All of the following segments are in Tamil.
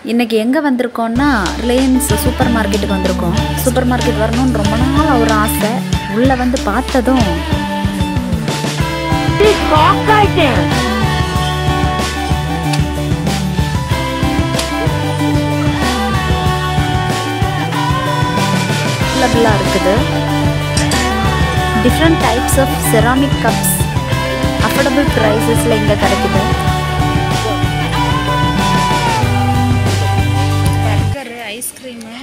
இன்றைக்கி எங்கே வந்திருக்கோம்னா ரிலையன்ஸ் சூப்பர் மார்க்கெட்டுக்கு வந்திருக்கோம் சூப்பர் மார்க்கெட் வரணும்னு ரொம்ப நாள் ஒரு ஆசை உள்ளே வந்து பார்த்ததும் அவைலபிளாக இருக்குது different types of ceramic cups affordable ப்ரைஸஸில் இங்கே கிடைக்குது burger ice cream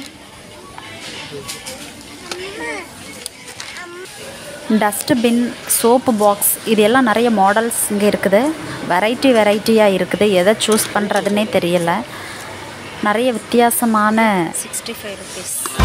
dustbin soap box இது எல்லாம் நிறைய மாடல்ஸ் இங்கே இருக்குது வெரைட்டி வெரைட்டியாக இருக்குது எதை சூஸ் பண்ணுறதுனே தெரியல நிறைய வித்தியாசமான சிக்ஸ்டி ஃபைவ் ருபீஸ்